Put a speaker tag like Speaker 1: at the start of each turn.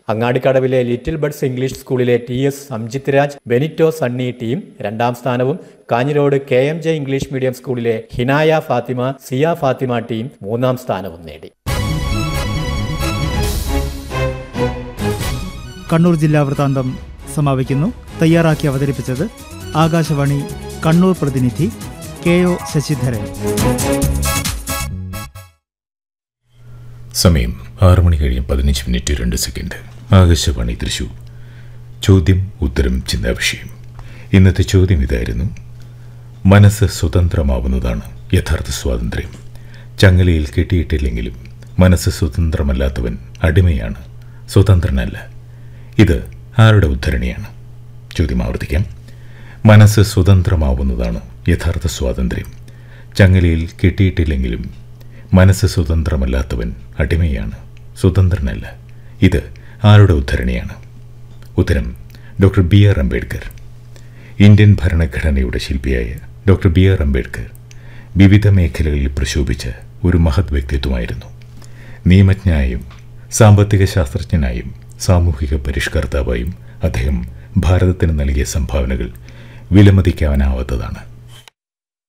Speaker 1: അങ്ങാടിക്കടവിലെ little buds English സ്കൂളിലെ T S Samjith Raj Benito Sunny team രണ്ടാം സ്ഥാനവും Kanhirode K M J English medium സ്കൂളിലെ Hinaya Fathima Siya Fathima team മൂന്നാം സ്ഥാനവും നേടി
Speaker 2: കണ്ണൂർ ജില്ലാ വൃത്താന്തം സമാപിക്കുന്നു തയ്യാറാക്കി അവതരിപ്പിച്ചത് ആകാശവാണി കണ്ണൂർ പ്രതിനിധി കെ ഒ ശശിധരൻ
Speaker 3: സമയം ആറ് മണി കഴിഞ്ഞ് പതിനഞ്ച് മിനിറ്റ് രണ്ട് സെക്കൻഡ് ആകാശവാണി തൃശൂർ ചോദ്യം ഉത്തരം ചിന്താ വിഷയം ഇന്നത്തെ ചോദ്യം ഇതായിരുന്നു മനസ്സ് സ്വതന്ത്രമാവുന്നതാണ് യഥാർത്ഥ സ്വാതന്ത്ര്യം ചങ്ങലയിൽ കെട്ടിയിട്ടില്ലെങ്കിലും മനസ്സ് സ്വതന്ത്രമല്ലാത്തവൻ അടിമയാണ് സ്വതന്ത്രനല്ല ഇത് ആരുടെ ഉദ്ധരണിയാണ് ചോദ്യം ആവർത്തിക്കാം മനസ്സ് സ്വതന്ത്രമാവുന്നതാണ് യഥാർത്ഥ സ്വാതന്ത്ര്യം ചങ്ങലയിൽ കെട്ടിയിട്ടില്ലെങ്കിലും മനസ്സ് സ്വതന്ത്രമല്ലാത്തവൻ അടിമയാണ് സ്വതന്ത്രനല്ല ഇത് ആരുടെ ഉദ്ധരണിയാണ് ഉത്തരം doctor B R Ambedkar Indian ഭരണഘടനയുടെ ശില്പിയായ ഡോക്ടർ ബി ആർ അംബേദ്കർ വിവിധ മേഖലകളിൽ പ്രശോഭിച്ച ഒരു മഹത് വ്യക്തിത്വമായിരുന്നു നിയമജ്ഞനായും സാമ്പത്തിക ശാസ്ത്രജ്ഞനായും സാമൂഹിക പരിഷ്കർത്താവായും അദ്ദേഹം ഭാരതത്തിന് നൽകിയ സംഭാവനകൾ വിലമതിക്കാനാവാത്തതാണ്